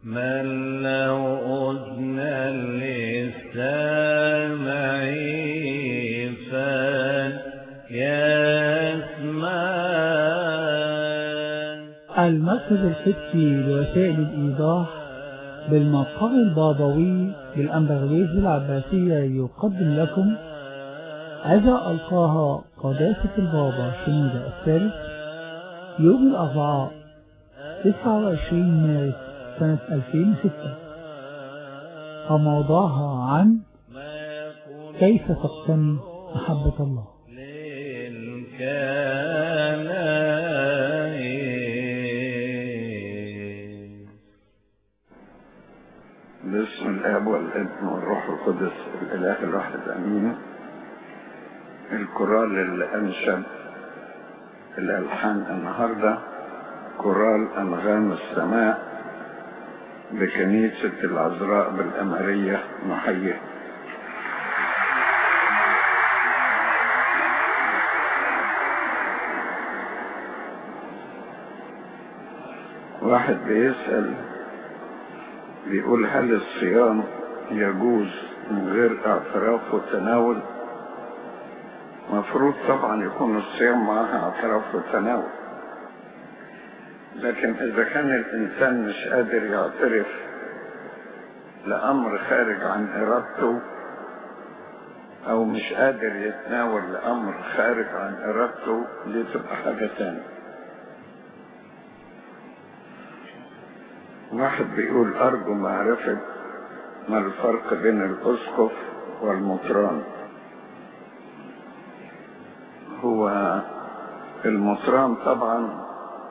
من له أذنا للسامع فليسمع المركز القدسي لوسائل الإيضاح بالمقر البابوي بالأمبرويز العباسية يقدم لكم أذى ألقاها قداسة البابا شنودة الثالث يوم الأربعاء 29 مارس سنة 2006 وموضوعها عن كيف تقتني محبة الله للكنائس باسم الاب والابن والروح القدس الاله الواحد امين الكورال اللي انشد الالحان النهارده كورال انغام السماء بكنيسه العذراء بالاماريه محيه واحد بيسأل بيقول هل الصيام يجوز من غير اعتراف وتناول مفروض طبعا يكون الصيام معها اعتراف وتناول لكن اذا كان الانسان مش قادر يعترف لامر خارج عن ارادته او مش قادر يتناول لامر خارج عن ارادته دي تبقى حاجة تانية واحد بيقول أرجو معرفة ما الفرق بين الأسقف والمطران هو المطران طبعا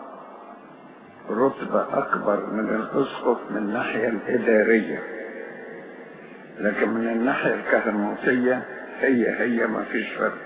رتبة أكبر من الأسقف من الناحية الإدارية لكن من الناحية الكهنوتية هي هي ما فيش فرق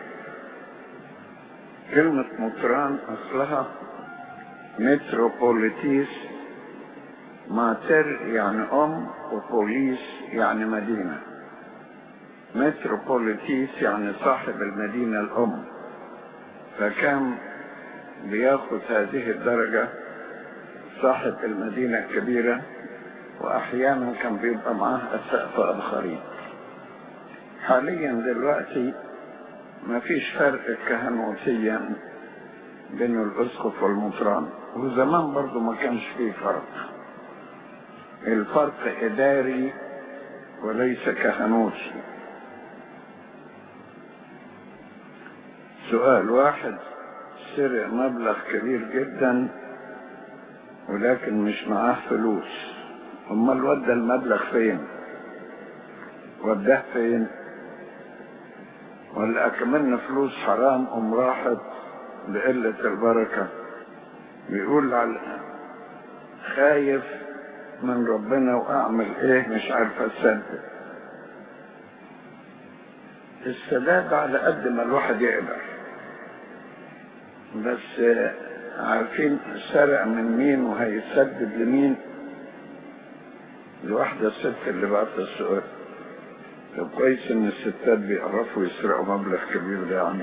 كلمة مطران أصلها متروبوليتيس ماتر يعني أم وبوليس يعني مدينة متروبوليتيس يعني صاحب المدينة الأم فكان بياخد هذه الدرجة صاحب المدينة الكبيرة وأحيانا كان بيبقى معاه أسقف آخرين حاليا دلوقتي ما فيش فرق كهنوتيا بين الأسقف والمطران وزمان برضو ما كانش فيه فرق الفرق إداري وليس كهنوتي سؤال واحد سرق مبلغ كبير جدا ولكن مش معاه فلوس امال ودى المبلغ فين وداه فين ولا اكملنا فلوس حرام ام راحت بقلة البركة بيقول على خايف من ربنا واعمل ايه مش عارف اسدد السداد على قد ما الواحد يقدر بس عارفين سرق من مين وهيسدد لمين الواحدة الست اللي بعت السؤال طب كويس ان الستات بيعرفوا يسرقوا مبلغ كبير ده يعني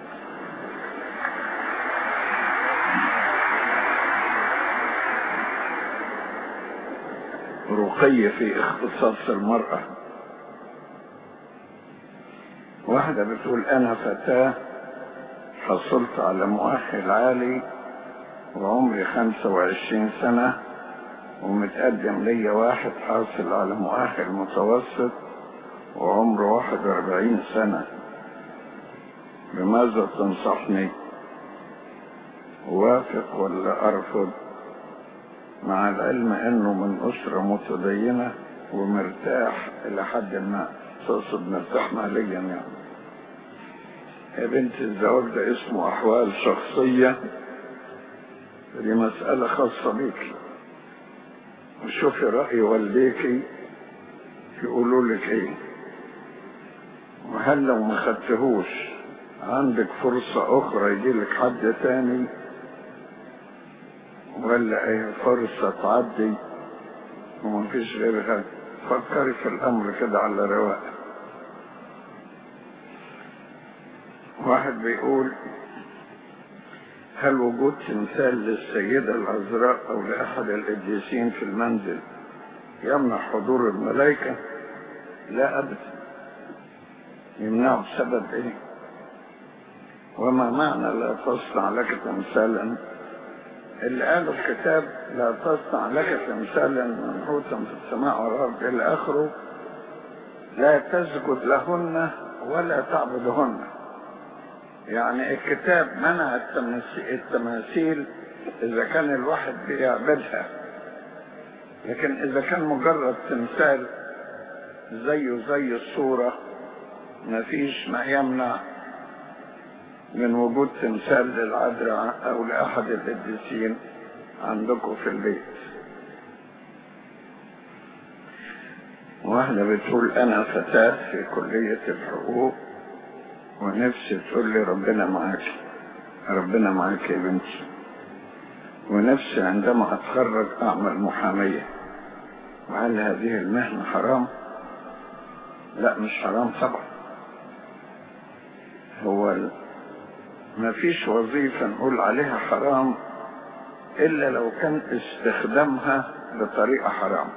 رقي في اختصاص المرأة واحدة بتقول انا فتاة حصلت على مؤهل عالي وعمري خمسة وعشرين سنة ومتقدم ليا واحد حاصل على مؤهل متوسط وعمره واحد واربعين سنة بماذا تنصحني وافق ولا ارفض مع العلم انه من اسرة متدينة ومرتاح الى حد ما تقصد مرتاح ماليا يعني يا بنت الزواج ده اسمه احوال شخصية دي مسألة خاصة بيك وشوفي رأي والديكي يقولوا لك ايه وهل لو ما خدتهوش عندك فرصة اخرى يجيلك حد تاني ولا ايه فرصة تعدي ومفيش غيرها فكري في الامر كده على رواق واحد بيقول هل وجود تمثال للسيدة العذراء أو لأحد القديسين في المنزل يمنع حضور الملائكة لا أبدا يمنعه بسبب إيه وما معنى لا تصنع لك تمثالا اللي قالوا الكتاب لا تصنع لك تمثالا منحوتا في السماء والأرض إلى آخره لا تسجد لهن ولا تعبدهن يعني الكتاب منع التماثيل إذا كان الواحد بيعبدها لكن إذا كان مجرد تمثال زيه زي الصورة مفيش ما يمنع من وجود تمثال للعذراء أو لأحد القديسين عندكم في البيت واحدة بتقول أنا فتاة في كلية الحقوق ونفسي تقول لي ربنا معاك ربنا معاك يا بنتي ونفسي عندما أتخرج أعمل محامية وهل هذه المهنة حرام؟ لا مش حرام طبعا هو ما فيش وظيفة نقول عليها حرام إلا لو كان استخدامها بطريقة حرام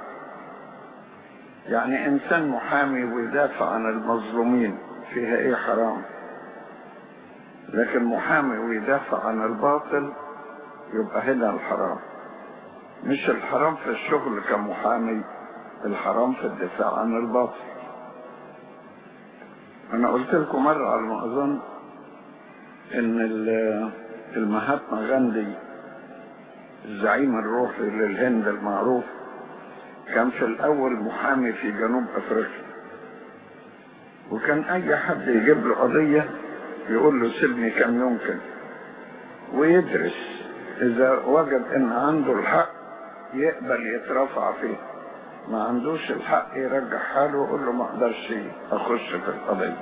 يعني إنسان محامي ويدافع عن المظلومين فيها إيه حرام لكن محامي ويدافع عن الباطل يبقى هنا الحرام مش الحرام في الشغل كمحامي الحرام في الدفاع عن الباطل انا قلت لكم مرة على ما اظن ان المهاتما غاندي الزعيم الروحي للهند المعروف كان في الاول محامي في جنوب افريقيا وكان اي حد يجيب له قضية يقول له سيبني كم يمكن ويدرس اذا وجد ان عنده الحق يقبل يترفع فيه ما عندوش الحق يرجع حاله ويقول له ما اقدرش اخش في القضية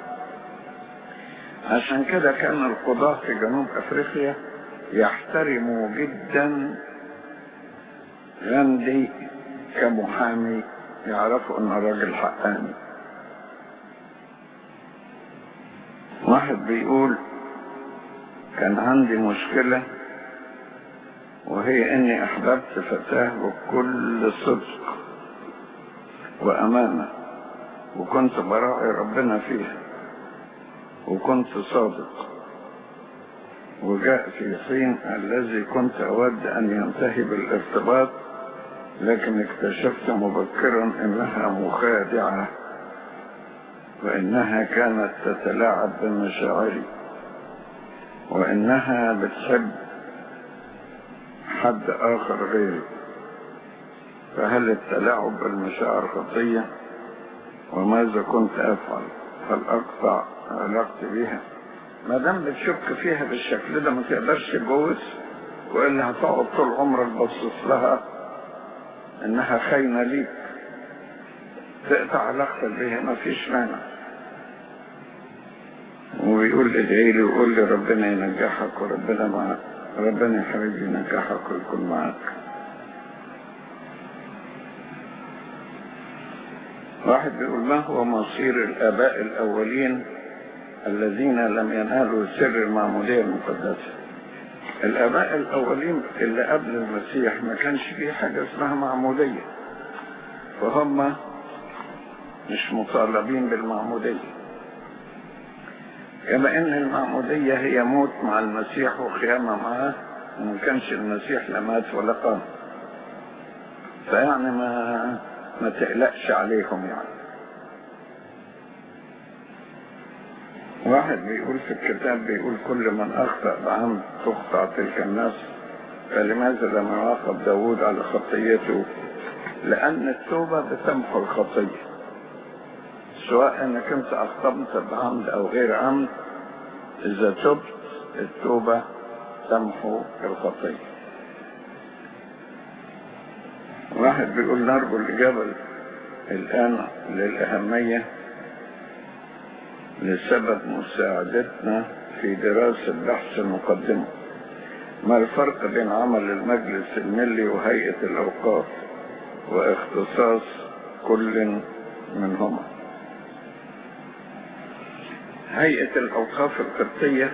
عشان كده كان القضاة في جنوب افريقيا يحترموا جدا غاندي كمحامي يعرفوا ان راجل حقاني واحد بيقول كان عندي مشكلة وهي اني احببت فتاة بكل صدق وامانة وكنت براعي ربنا فيها وكنت صادق وجاء في حين الذي كنت اود ان ينتهي بالارتباط لكن اكتشفت مبكرا انها مخادعة وانها كانت تتلاعب بمشاعري وانها بتحب حد اخر غيري فهل التلاعب بالمشاعر خطية وماذا كنت افعل هل اقطع علاقتي بها ما دام بتشك فيها بالشكل ده ما تقدرش تتجوز والا هتقعد طول عمرك باصص لها انها خاينه ليك تقطع علاقتك بيها ما فيش مانع ويقول لي ادعي لي ويقول لي ربنا ينجحك وربنا معك ربنا يا حبيبي ينجحك ويكون معك واحد بيقول ما هو مصير الآباء الأولين الذين لم ينالوا سر المعمودية المقدسة الآباء الأولين اللي قبل المسيح ما كانش فيه حاجة اسمها معمودية فهم مش مطالبين بالمعمودية كما ان المعمودية هي موت مع المسيح وقيامة معاه وما كانش المسيح لا مات ولا قام فيعني ما ما تقلقش عليهم يعني واحد بيقول في الكتاب بيقول كل من أخطأ بعمد تقطع تلك الناس فلماذا لم يعاقب داود على خطيته لأن التوبة بتمحو الخطية سواء انك انت اخطبت بعمد او غير عمد اذا تبت التوبة تمحو الخطية واحد بيقول نرجو الإجابة الآن للأهمية لسبب مساعدتنا في دراسة بحث المقدمة ما الفرق بين عمل المجلس الملي وهيئة الأوقاف واختصاص كل منهما هيئة الأوقاف القبطية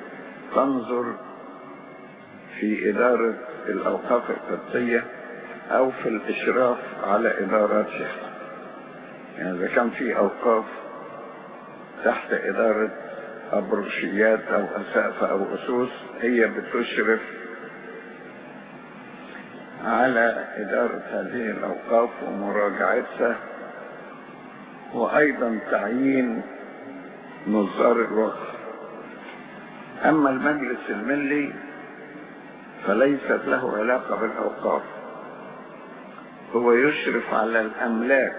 تنظر في إدارة الأوقاف القبطية أو في الإشراف على إداراتها يعني إذا كان في أوقاف تحت إدارة أبروشيات أو أسقف أو أسوس هي بتشرف على إدارة هذه الأوقاف ومراجعتها وأيضا تعيين نظار الوقف أما المجلس الملي فليست له علاقة بالأوقاف هو يشرف على الأملاك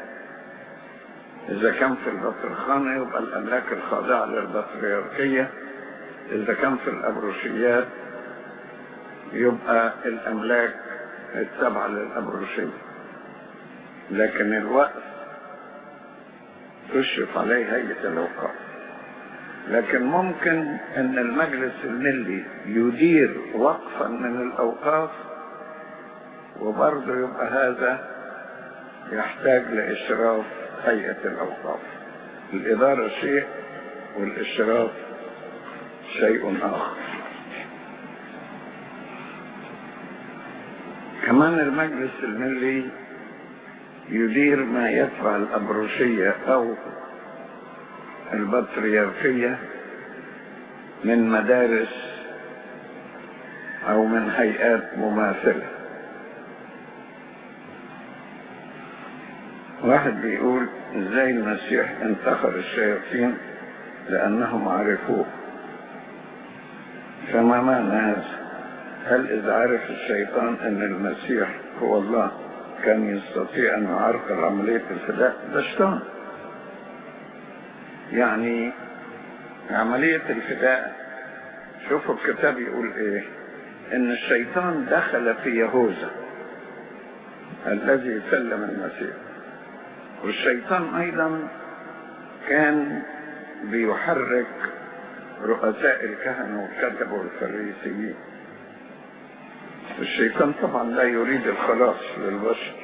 إذا كان في البطرخانة يبقى الأملاك الخاضعة للبطريركية إذا كان في الأبروشيات يبقى الأملاك التابعة للأبروشية لكن الوقف تشرف عليه هيئة الأوقاف لكن ممكن أن المجلس الملي يدير وقفا من الأوقاف وبرضه يبقى هذا يحتاج لإشراف هيئة الأوقاف الإدارة شيء والإشراف شيء آخر كمان المجلس الملي يدير ما يتبع الأبروشية أو البطريركية من مدارس أو من هيئات مماثلة واحد بيقول ازاي المسيح انتخر الشياطين لأنهم عرفوه فما معنى هذا هل إذا عرف الشيطان أن المسيح هو الله كان يستطيع أن يعرقل عملية الفداء ده شيطان يعني عملية الفداء شوفوا الكتاب يقول ايه ان الشيطان دخل في يهوذا الذي سلم المسيح والشيطان ايضا كان بيحرك رؤساء الكهنة والكتب والفريسيين الشيطان طبعا لا يريد الخلاص للبشر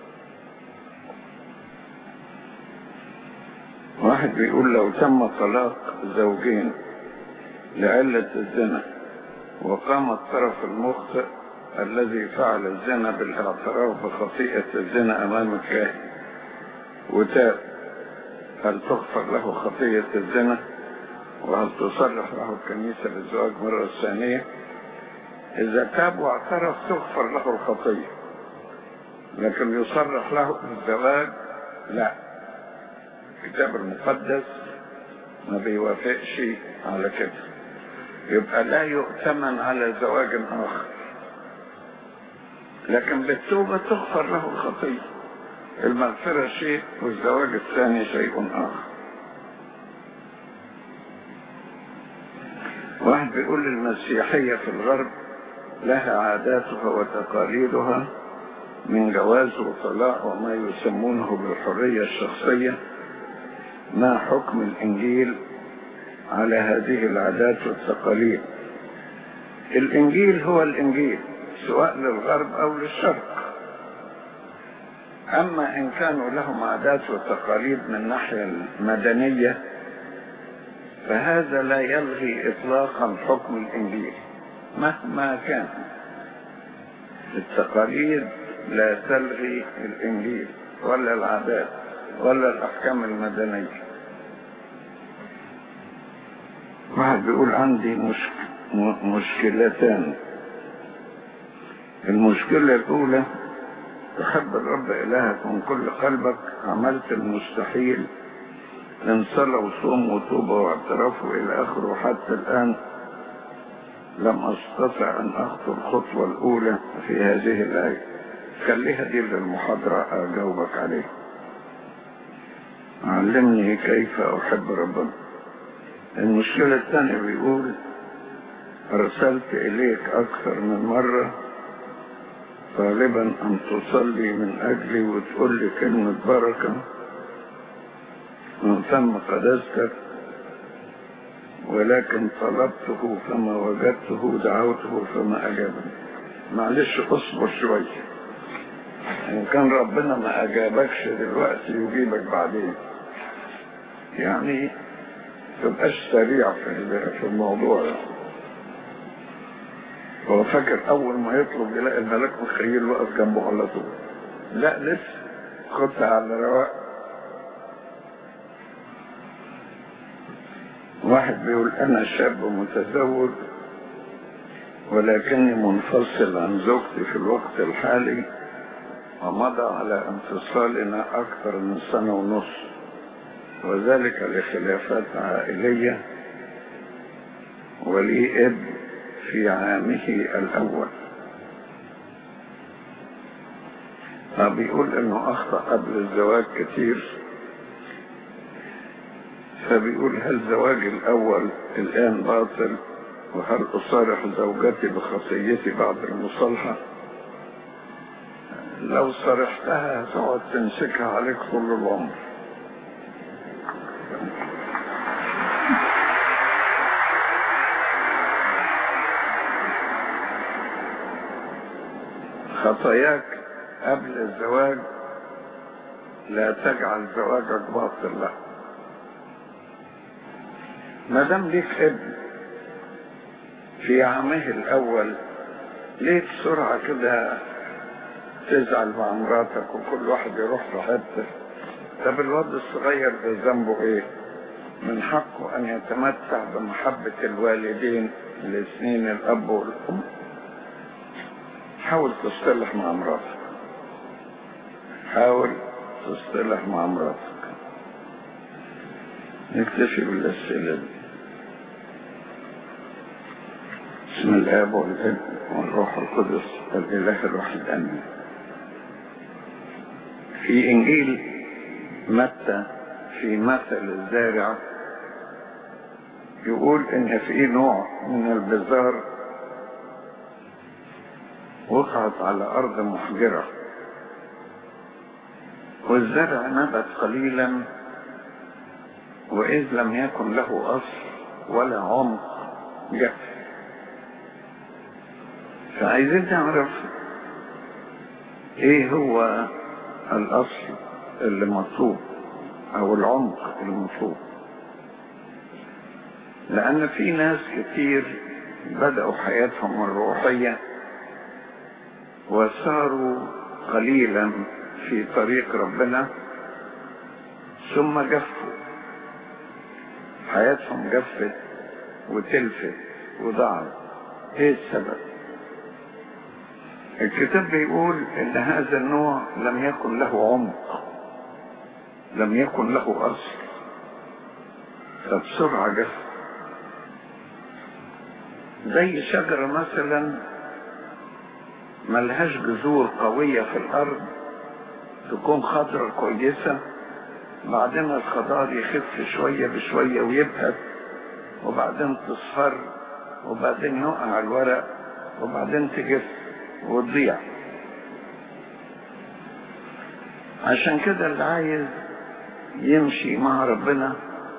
واحد بيقول لو تم طلاق زوجين لعلة الزنا وقام الطرف المخطئ الذي فعل الزنا بالاعتراف بخطيئة الزنا أمام الكاهن وتاب هل تغفر له خطية الزنا وهل تصرح له الكنيسة بالزواج مرة ثانية إذا تاب واعترف تغفر له الخطية لكن يصرح له بالزواج لا الكتاب المقدس ما بيوافقش على كده يبقى لا يؤتمن على زواج آخر لكن بالتوبة تغفر له الخطية المغفرة شيء والزواج الثاني شيء آخر واحد بيقول المسيحية في الغرب لها عاداتها وتقاليدها من جواز وطلاق وما يسمونه بالحرية الشخصية ما حكم الإنجيل على هذه العادات والتقاليد الإنجيل هو الإنجيل سواء للغرب أو للشرق أما إن كانوا لهم عادات وتقاليد من الناحية المدنية فهذا لا يلغي إطلاقا حكم الإنجيل مهما كان التقاليد لا تلغي الإنجيل ولا العادات ولا الأحكام المدنية واحد بيقول عندي مشك... مشكلتان المشكلة الأولى تحب الرب إلهك من كل قلبك عملت المستحيل من صلاة وصوم وتوبة واعتراف وإلى آخره حتى الآن لم أستطع أن أخطو الخطوة الأولى في هذه الآية خليها دي للمحاضرة أجاوبك عليها علمني كيف أحب ربنا المشكلة الثانية بيقول أرسلت إليك أكثر من مرة طالبا أن تصلي من أجلي وتقول لي كلمة بركة من ثم قدستك ولكن طلبته فما وجدته دعوته فما أجابني معلش اصبر شوية إن كان ربنا ما أجابكش دلوقتي يجيبك بعدين يعني تبقاش سريع في في الموضوع يعني. هو فاكر اول ما يطلب يلاقي الملاك مخيل واقف جنبه على طول لا لسه خدها على رواق واحد بيقول انا شاب متزوج ولكني منفصل عن زوجتي في الوقت الحالي ومضى على انفصالنا اكثر من سنة ونص وذلك لخلافات عائلية ولي ابن في عامه الاول فبيقول انه اخطأ قبل الزواج كتير فبيقول هل زواجي الاول الان باطل وهل اصارح زوجتي بخطيتي بعد المصالحة لو صرحتها هتقعد تمسكها عليك طول العمر خطاياك قبل الزواج لا تجعل زواجك باطل لا ما دام ليك ابن في عامه الاول ليه بسرعة كده تزعل مع مراتك وكل واحد يروح في حته طب الواد الصغير ده ذنبه ايه من حقه ان يتمتع بمحبة الوالدين لسنين الاب والام حاول تصطلح مع مراتك حاول تصطلح مع مراتك نكتفي بالاسئله دي بسم الاب والابن والروح القدس الاله الواحد امين في انجيل متى في مثل الزارع يقول ان في نوع من البذار وقعت على ارض محجرة والزرع نبت قليلا واذ لم يكن له اصل ولا عمق جف فعايزين نعرف ايه هو الاصل اللي مطلوب او العمق المطلوب لان في ناس كتير بدأوا حياتهم الروحية وساروا قليلا في طريق ربنا ثم جفوا حياتهم جفت وتلفت وضاعت ايه السبب الكتاب بيقول ان هذا النوع لم يكن له عمق لم يكن له اصل فبسرعة جف زي شجرة مثلا ملهاش جذور قوية في الارض تكون خضرة كويسة بعدين الخضار يخف شوية بشوية ويبهت وبعدين تصفر وبعدين يقع الورق وبعدين تجف وتضيع عشان كده اللي عايز يمشي مع ربنا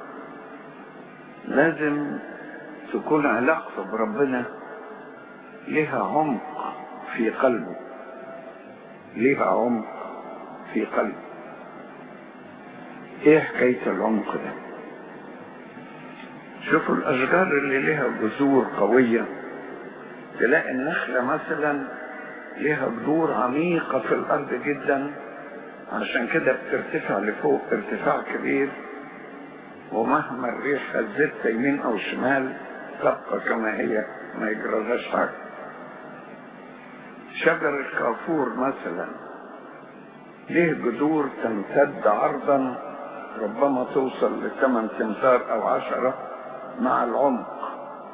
لازم تكون علاقته بربنا لها عمق في قلبه لها عمق في قلبه ايه حكاية العمق ده شوفوا الاشجار اللي لها جذور قوية تلاقي النخلة مثلا لها جذور عميقة في الارض جدا عشان كده بترتفع لفوق ارتفاع كبير ومهما الريح هزتها يمين او شمال تبقى كما هي ما يجرالهاش حاجة شجر الكافور مثلا ليه جذور تمتد عرضا ربما توصل لثمان تمتار او عشرة مع العمق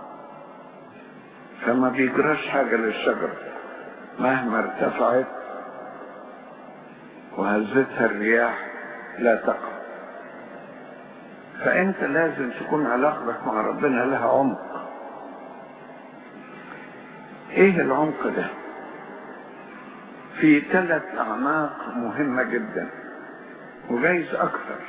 فما بيجراش حاجة للشجرة مهما ارتفعت وهزتها الرياح لا تقع فانت لازم تكون علاقتك مع ربنا لها عمق ايه العمق ده في ثلاث اعماق مهمة جدا وجايز اكثر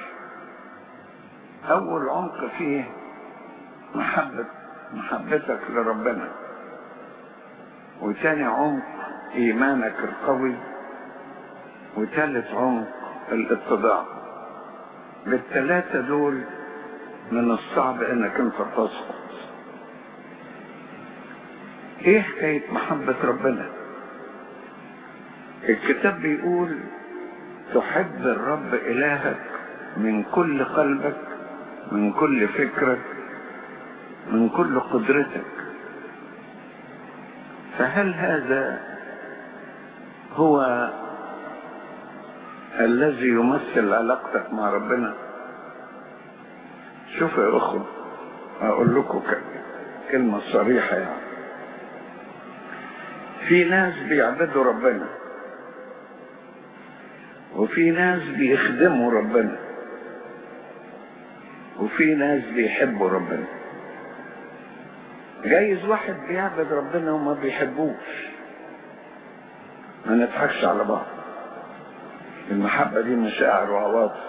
اول عمق فيه محبة محبتك لربنا وتاني عمق ايمانك القوي وثالث عمق الاتضاع بالثلاثة دول من الصعب انك انت تسقط ايه حكاية محبة ربنا الكتاب بيقول تحب الرب إلهك من كل قلبك من كل فكرك من كل قدرتك فهل هذا هو الذي يمثل علاقتك مع ربنا شوف يا اخوة اقول لكم كلمة صريحة يعني في ناس بيعبدوا ربنا وفي ناس بيخدموا ربنا وفي ناس بيحبوا ربنا جايز واحد بيعبد ربنا وما بيحبوش ما نضحكش على بعض المحبة دي مشاعر وعواطف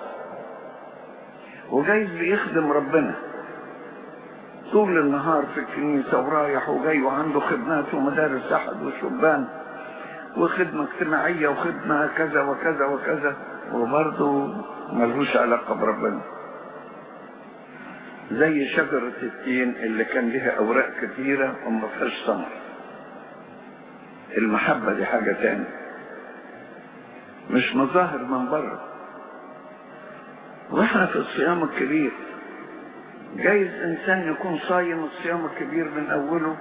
وجايز بيخدم ربنا طول النهار في الكنيسة ورايح وجاي وعنده خدمات ومدارس أحد وشبان وخدمة اجتماعية وخدمة كذا وكذا وكذا وبرضه ملهوش علاقة بربنا زي شجرة التين اللي كان لها أوراق كثيرة وما فيهاش ثمر المحبة دي حاجة تاني مش مظاهر من بره واحنا في الصيام الكبير جايز انسان يكون صايم الصيام الكبير من اوله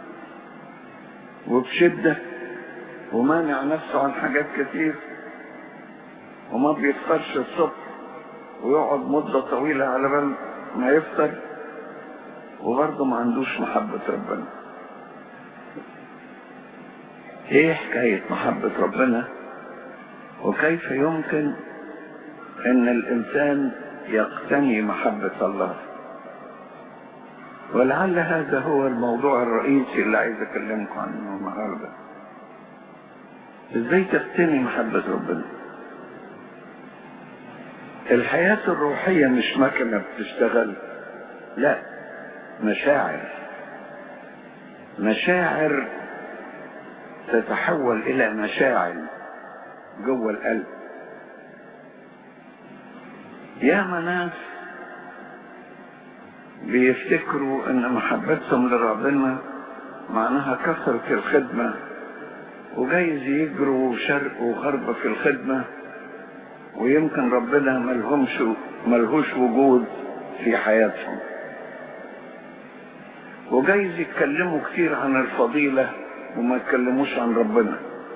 وبشدة ومانع نفسه عن حاجات كتير وما بيفطرش الصبح ويقعد مدة طويلة على بال ما يفطر وبرضه ما عندوش محبة ربنا ايه حكاية محبة ربنا وكيف يمكن ان الانسان يقتني محبة الله ولعل هذا هو الموضوع الرئيسي اللي عايز اكلمكم عنه النهارده ازاي تقتني محبة ربنا الحياة الروحية مش مكنة بتشتغل لا مشاعر مشاعر تتحول الى مشاعر جوه القلب ياما ناس بيفتكروا ان محبتهم لربنا معناها كثرة الخدمة وجايز يجروا شرق وغرب في الخدمة ويمكن ربنا ملهمش ملهوش وجود في حياتهم وجايز يتكلموا كتير عن الفضيلة وما يتكلموش عن ربنا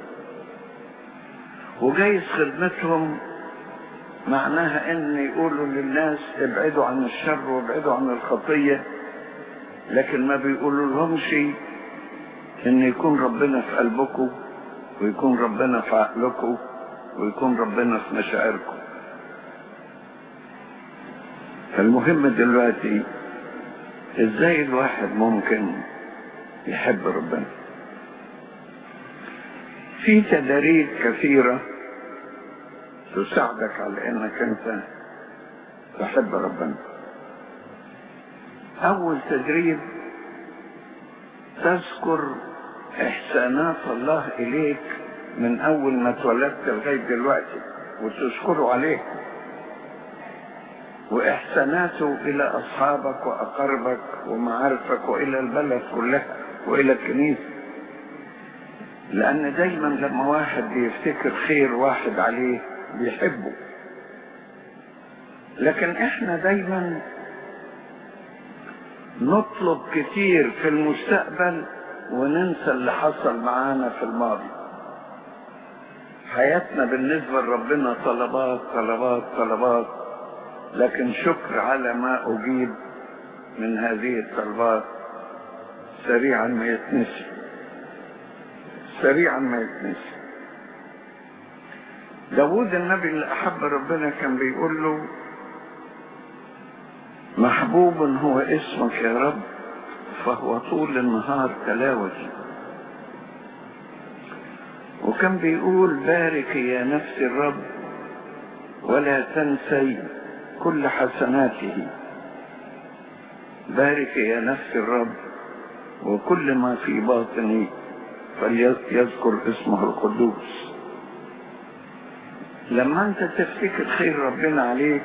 وجايز خدمتهم معناها ان يقولوا للناس ابعدوا عن الشر وابعدوا عن الخطية لكن ما بيقولوا لهمش ان يكون ربنا في قلبكم ويكون ربنا في عقلكم ويكون ربنا في مشاعركم فالمهم دلوقتي ازاي الواحد ممكن يحب ربنا في تدريب كثيرة تساعدك على انك انت تحب ربنا اول تدريب تذكر احسانات الله اليك من اول ما اتولدت لغايه دلوقتي وتشكره عليه واحساناته الى اصحابك واقاربك ومعارفك والى البلد كلها والى الكنيسه لان دايما لما واحد بيفتكر خير واحد عليه بيحبه لكن احنا دايما نطلب كتير في المستقبل وننسى اللي حصل معانا في الماضي حياتنا بالنسبة لربنا طلبات طلبات طلبات لكن شكر على ما أجيب من هذه الطلبات سريعا ما يتنسي سريعا ما يتنسي داود النبي اللي أحب ربنا كان بيقول له محبوب هو اسمك يا رب فهو طول النهار تلاوتي وكان بيقول بارك يا نفس الرب ولا تنسي كل حسناته بارك يا نفس الرب وكل ما في باطني فليذكر اسمه القدوس لما انت تفتكر خير ربنا عليك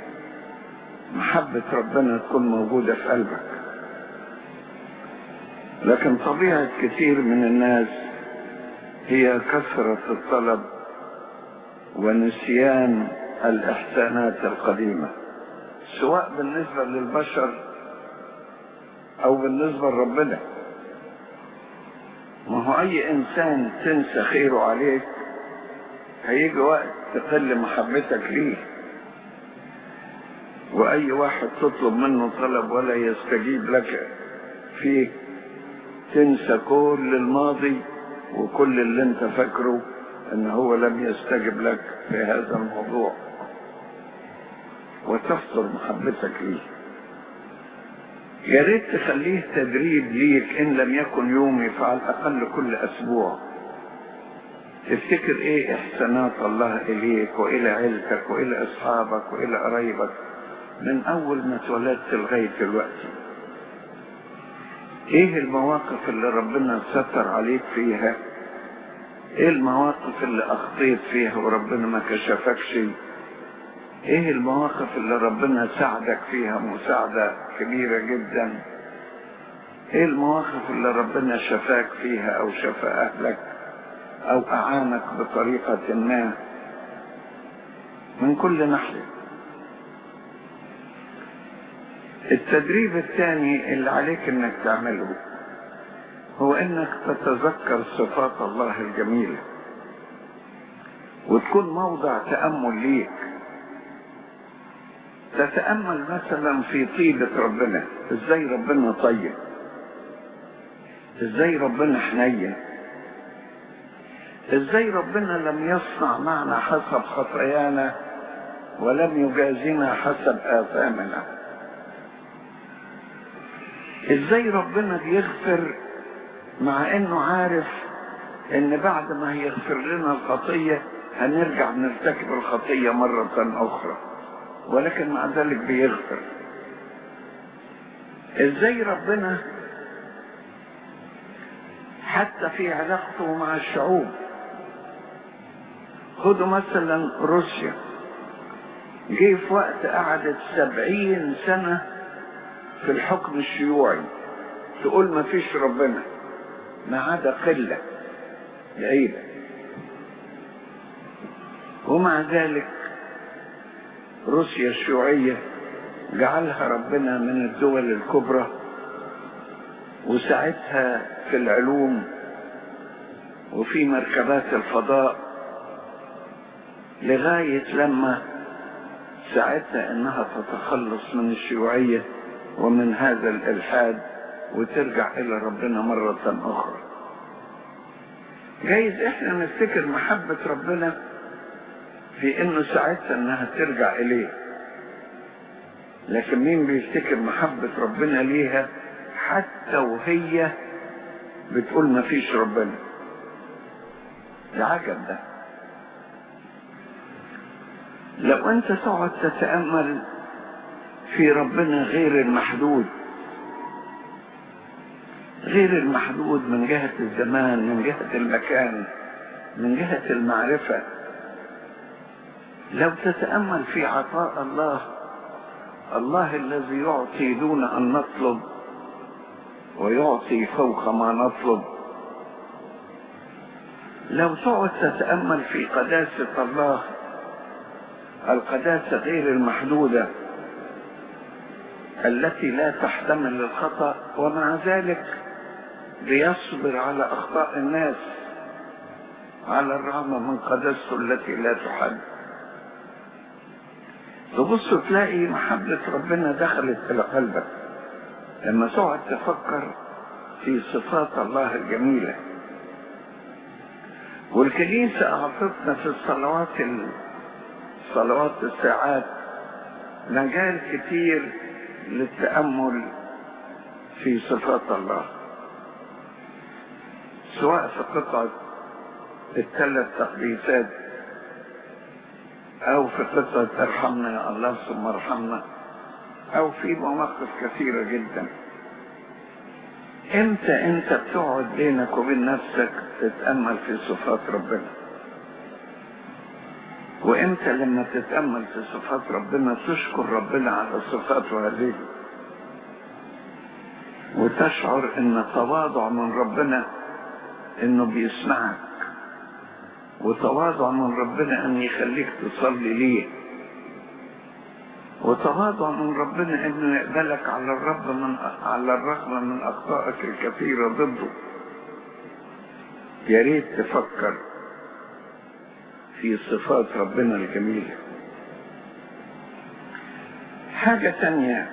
محبة ربنا تكون موجودة في قلبك لكن طبيعة كثير من الناس هي كثرة الطلب ونسيان الإحسانات القديمة سواء بالنسبة للبشر أو بالنسبة لربنا ما هو أي إنسان تنسى خيره عليك هيجي وقت تقل محبتك ليه وأي واحد تطلب منه طلب ولا يستجيب لك فيه تنسى كل الماضي وكل اللي انت فاكره ان هو لم يستجب لك في هذا الموضوع وتفطر محبتك ليه يا ريت تخليه تدريب ليك ان لم يكن يومي فعلى الاقل كل اسبوع تفتكر ايه احسانات الله اليك والى عيلتك والى اصحابك والى قرايبك من اول ما اتولدت لغايه دلوقتي ايه المواقف اللي ربنا ستر عليك فيها ايه المواقف اللي اخطيت فيها وربنا ما كشفكش ايه المواقف اللي ربنا ساعدك فيها مساعدة كبيرة جدا ايه المواقف اللي ربنا شفاك فيها او شفى اهلك او اعانك بطريقة ما من كل ناحية التدريب الثاني اللي عليك انك تعمله هو انك تتذكر صفات الله الجميلة وتكون موضع تأمل ليك تتأمل مثلا في طيبة ربنا ازاي ربنا طيب ازاي ربنا حنين ازاي ربنا لم يصنع معنا حسب خطايانا ولم يجازنا حسب آثامنا ازاي ربنا بيغفر مع انه عارف ان بعد ما هيغفر لنا الخطية هنرجع نرتكب الخطية مرة اخرى ولكن مع ذلك بيغفر ازاي ربنا حتى في علاقته مع الشعوب خدوا مثلا روسيا جه في وقت قعدت سبعين سنة في الحكم الشيوعي تقول ما فيش ربنا ما عدا قلة بعيدة ومع ذلك روسيا الشيوعية جعلها ربنا من الدول الكبرى وساعتها في العلوم وفي مركبات الفضاء لغاية لما ساعتها انها تتخلص من الشيوعية ومن هذا الالحاد وترجع الى ربنا مرة اخرى جايز احنا نفتكر محبة ربنا في انه ساعتها انها ترجع اليه لكن مين بيفتكر محبة ربنا ليها حتى وهي بتقول ما فيش ربنا ده عجب ده لو انت تقعد تتأمل في ربنا غير المحدود غير المحدود من جهة الزمان من جهة المكان من جهة المعرفة لو تتأمل في عطاء الله الله الذي يعطي دون أن نطلب ويعطي فوق ما نطلب لو تقعد تتأمل في قداسة الله القداسة غير المحدودة التي لا تحتمل الخطأ ومع ذلك بيصبر على أخطاء الناس على الرغم من قداسته التي لا تحد تبص تلاقي محبة ربنا دخلت إلى قلبك لما تقعد تفكر في صفات الله الجميلة والكنيسة أعطتنا في الصلوات صلوات الساعات مجال كتير للتأمل في صفات الله سواء في قطعة الثلاث تقديسات او في قصة ارحمنا يا الله ثم ارحمنا او في مواقف كثيرة جدا امتى انت بتقعد بينك وبين نفسك تتأمل في صفات ربنا وامتى لما تتأمل في صفات ربنا تشكر ربنا على صفاته هذه وتشعر ان تواضع من ربنا انه بيسمعك وتواضع من ربنا ان يخليك تصلي ليه وتواضع من ربنا انه يقبلك على الرب من على الرغم من اخطائك الكثيره ضده يا ريت تفكر في صفات ربنا الجميله حاجه تانيه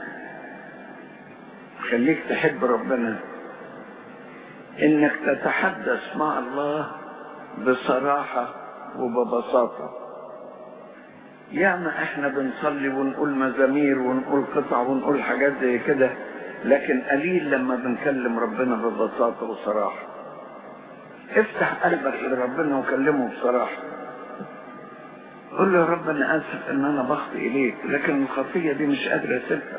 خليك تحب ربنا انك تتحدث مع الله بصراحه وببساطه ياما احنا بنصلي ونقول مزامير ونقول قطع ونقول حاجات زي كده لكن قليل لما بنكلم ربنا ببساطة وصراحة افتح قلبك لربنا وكلمه بصراحة قول له يا رب انا اسف ان انا بخطئ اليك لكن الخطية دي مش قادر اسيبها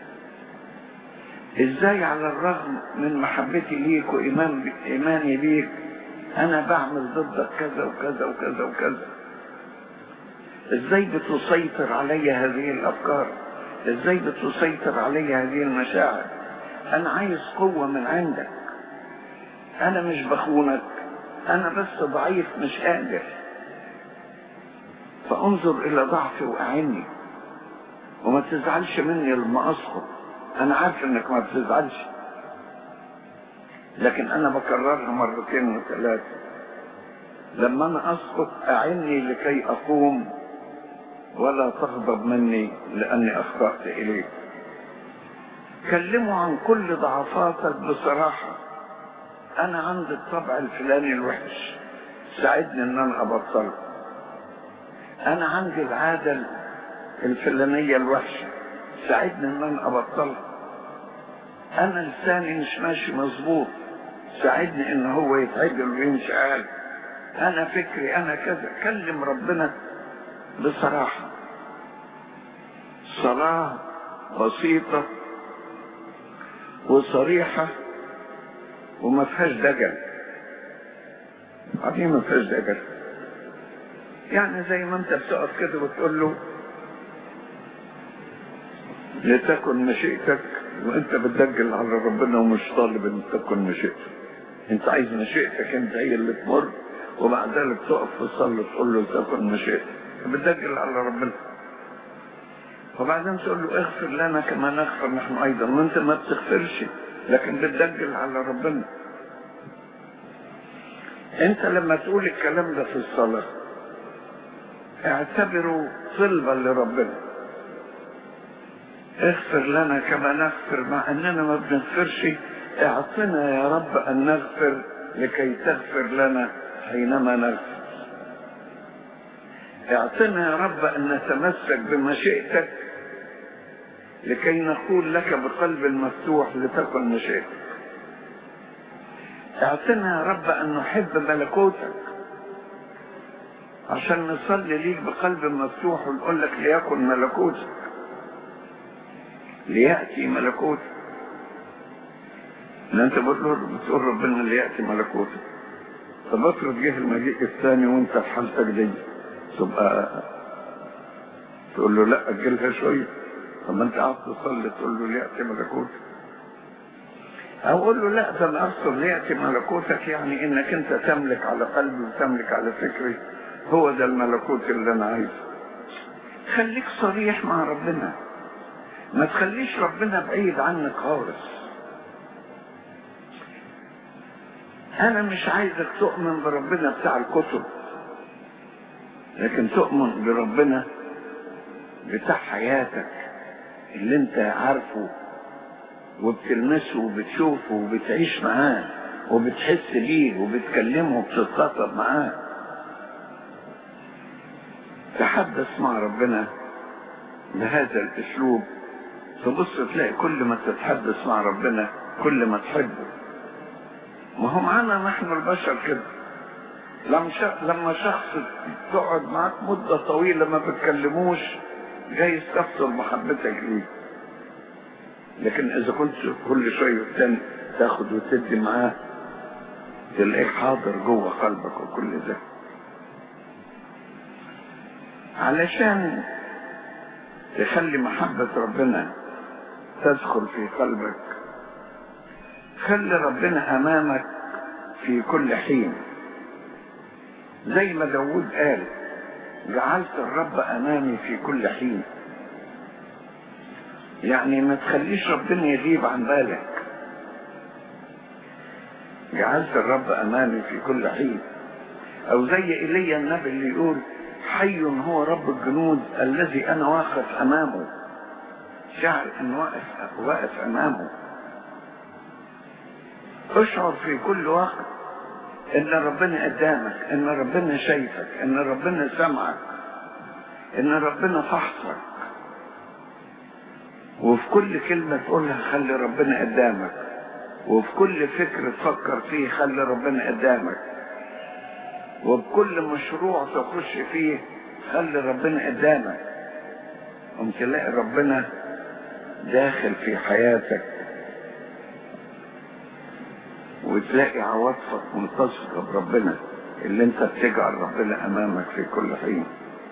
ازاي على الرغم من محبتي ليك وايمان ايماني بيك انا بعمل ضدك كذا وكذا وكذا وكذا ازاي بتسيطر علي هذه الافكار ازاي بتسيطر علي هذه المشاعر انا عايز قوة من عندك انا مش بخونك انا بس ضعيف مش قادر فانظر الى ضعفي واعني وما تزعلش مني لما اسقط انا عارف انك ما بتزعلش لكن انا بكررها مرتين وثلاثة لما انا اسقط اعني لكي اقوم ولا تغضب مني لاني اخطأت اليك كلموا عن كل ضعفاتك بصراحة انا عندي الطبع الفلاني الوحش ساعدني ان انا ابطله انا عندي العادة الفلانية الوحشة ساعدني ان انا ابطلها انا لساني مش ماشي مظبوط ساعدني ان هو يتعدل ويمشي عال انا فكري انا كذا كلم ربنا بصراحة صلاة بسيطة وصريحة وما فيهاش دجل عارفين ما فيهاش دجل يعني زي ما انت بتقف كده وتقول له لتكن مشيئتك وانت بتدجل على ربنا ومش طالب ان تكن مشيئتك انت عايز مشيئتك انت هي اللي تمر وبعد ذلك تقف في الصلاة تقول له تكن مشيئتك بتدجل على ربنا وبعدين تقول له اغفر لنا كما نغفر نحن ايضا وانت ما بتغفرش لكن بتدجل على ربنا انت لما تقول الكلام ده في الصلاة اعتبره طلبا لربنا اغفر لنا كما نغفر مع اننا ما بنغفرش اعطنا يا رب ان نغفر لكي تغفر لنا حينما نغفر اعطنا يا رب ان نتمسك بمشيئتك لكي نقول لك بقلب مفتوح لتكن مشيئتك اعطنا يا رب ان نحب ملكوتك عشان نصلي ليك بقلب مفتوح ونقول لك ليكن ملكوتك ليأتي ملكوتك لأن أنت بتقول بتقول ربنا ليأتي ملكوتك طب افرض جه المجيء الثاني وأنت في حالتك دي تبقى تقول له لا أجلها شوية طب ما أنت قاعد تصلي تقول له ليأتي ملكوتك أو أقول له لا ده أنا أقصد ليأتي ملكوتك يعني إنك أنت تملك على قلبي وتملك على فكري هو ده الملكوت اللي أنا عايزه خليك صريح مع ربنا ما تخليش ربنا بعيد عنك خالص انا مش عايزك تؤمن بربنا بتاع الكتب لكن تؤمن بربنا بتاع حياتك اللي انت عارفه وبتلمسه وبتشوفه وبتعيش معاه وبتحس بيه وبتكلمه وبتتخاطب معاه تحدث مع ربنا بهذا الاسلوب تبص تلاقي كل ما تتحدث مع ربنا كل ما تحبه ما هو معانا نحن البشر كده لما شخص تقعد معاك مدة طويلة ما بتكلموش جاي تكسر محبتك ليه لكن اذا كنت كل شوية والتاني تاخد وتدي معاه تلاقيه حاضر جوه قلبك وكل ده علشان تخلي محبة ربنا تدخل في قلبك خلي ربنا امامك في كل حين زي ما داود قال جعلت الرب امامي في كل حين يعني ما تخليش ربنا يغيب عن بالك جعلت الرب امامي في كل حين او زي ايليا النبي اللي يقول حي هو رب الجنود الذي انا واقف امامه شعر ان واقف واقف امامه اشعر في كل وقت ان ربنا قدامك ان ربنا شايفك ان ربنا سمعك ان ربنا فحصك وفي كل كلمة تقولها خلي ربنا قدامك وفي كل فكر تفكر فيه خلي ربنا قدامك وبكل مشروع تخش فيه خلي ربنا قدامك قمت تلاقي ربنا داخل في حياتك وتلاقي عواطفك ملتصقة بربنا اللي انت بتجعل ربنا امامك في كل حين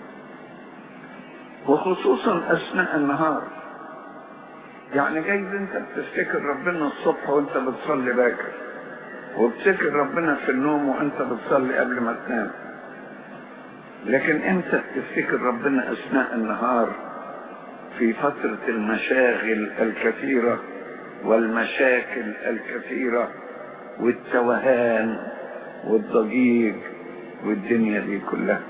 وخصوصا اثناء النهار يعني جايز انت بتفتكر ربنا الصبح وانت بتصلي باكر وبتفتكر ربنا في النوم وانت بتصلي قبل ما تنام لكن انت بتفتكر ربنا اثناء النهار في فترة المشاغل الكثيرة والمشاكل الكثيرة والتوهان والضجيج والدنيا دي كلها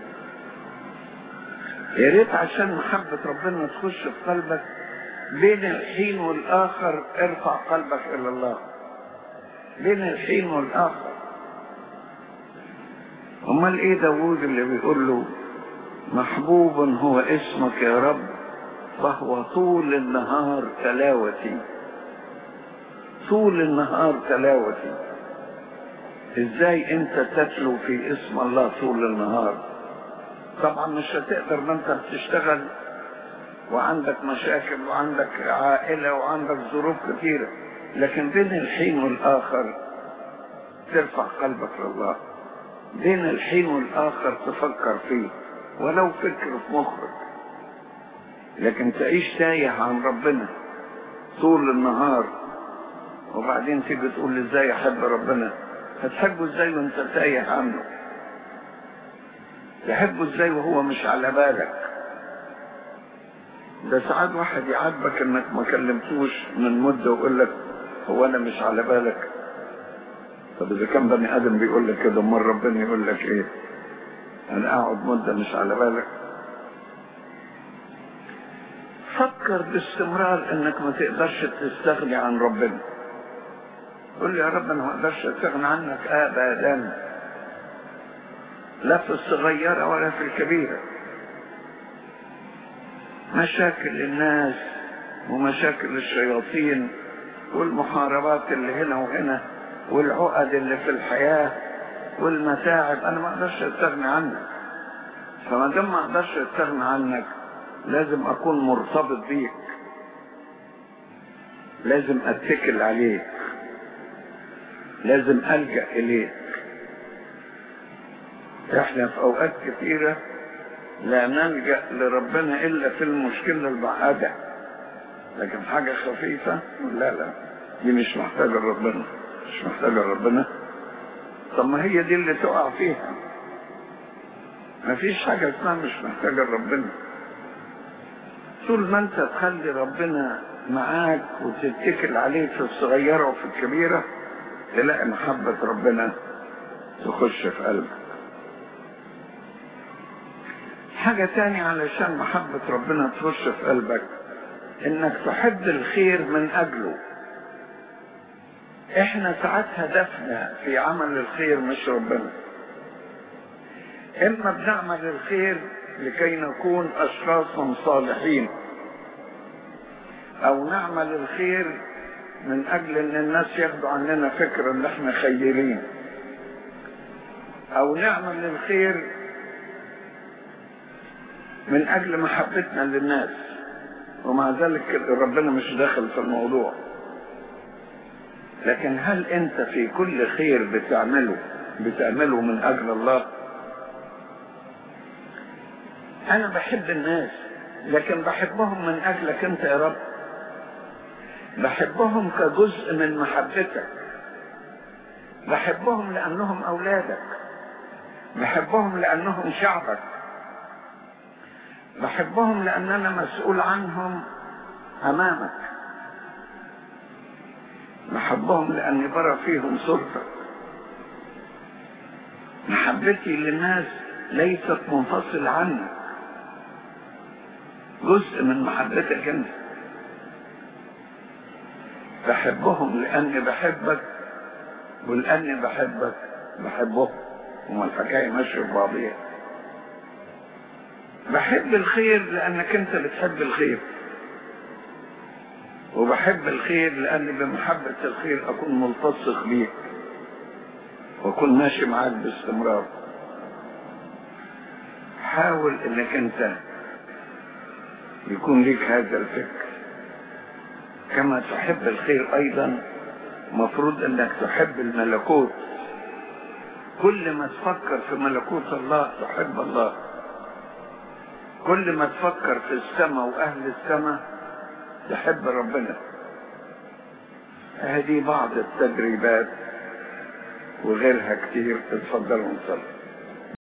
يا ريت عشان محبة ربنا تخش في قلبك بين الحين والآخر ارفع قلبك إلى الله بين الحين والآخر أمال إيه داوود اللي بيقول له محبوب هو اسمك يا رب فهو طول النهار تلاوتي طول النهار تلاوتي ازاي انت تتلو في اسم الله طول النهار طبعا مش هتقدر ما انت بتشتغل وعندك مشاكل وعندك عائلة وعندك ظروف كثيرة لكن بين الحين والآخر ترفع قلبك لله بين الحين والآخر تفكر فيه ولو فكر في مخك لكن تعيش تايه عن ربنا طول النهار وبعدين تيجي تقول لي ازاي احب ربنا هتحبه ازاي وانت تايه عنه تحبه ازاي وهو مش على بالك ده ساعات واحد يعاتبك انك ما كلمتوش من مدة ويقول لك هو انا مش على بالك طب اذا كان بني ادم بيقول لك كده امال ربنا يقول لك ايه انا اقعد مدة مش على بالك فكر باستمرار انك ما تقدرش تستغني عن ربنا قول لي يا رب انا ما اقدرش استغنى عنك ابدا لا في الصغيرة ولا في الكبيرة مشاكل الناس ومشاكل الشياطين والمحاربات اللي هنا وهنا والعقد اللي في الحياة والمتاعب انا ما اقدرش استغنى عنك فما دام ما اقدرش استغنى عنك لازم اكون مرتبط بيك لازم اتكل عليك لازم الجا اليك احنا في اوقات كثيرة لا نلجأ لربنا الا في المشكلة البعادة لكن حاجة خفيفة لا لا دي مش محتاجة لربنا مش محتاجة لربنا طب ما هي دي اللي تقع فيها مفيش حاجة اسمها مش محتاجة لربنا طول ما انت تخلي ربنا معاك وتتكل عليه في الصغيرة وفي الكبيرة تلاقي محبة ربنا تخش في قلبك حاجة تانية علشان محبة ربنا تخش في قلبك انك تحب الخير من اجله احنا ساعات هدفنا في عمل الخير مش ربنا اما بنعمل الخير لكي نكون اشخاصا صالحين او نعمل الخير من اجل ان الناس ياخدوا عننا فكرة ان احنا خيرين او نعمل الخير من اجل محبتنا للناس ومع ذلك ربنا مش داخل في الموضوع لكن هل انت في كل خير بتعمله بتعمله من اجل الله انا بحب الناس لكن بحبهم من اجلك انت يا رب بحبهم كجزء من محبتك بحبهم لأنهم أولادك بحبهم لأنهم شعبك بحبهم لأن أنا مسؤول عنهم أمامك بحبهم لأني برى فيهم صورتك محبتي للناس ليست منفصلة عنك جزء من محبتك انت بحبهم لاني بحبك ولاني بحبك بحبهم وما الحكايه ماشيه في بعضيها بحب الخير لانك انت بتحب الخير وبحب الخير لاني بمحبه الخير اكون ملتصق بيك واكون ماشي معاك باستمرار حاول انك انت يكون ليك هذا الفكر كما تحب الخير ايضا مفروض انك تحب الملكوت كل ما تفكر في ملكوت الله تحب الله كل ما تفكر في السماء واهل السماء تحب ربنا هذه بعض التدريبات وغيرها كتير اتفضلوا نصلي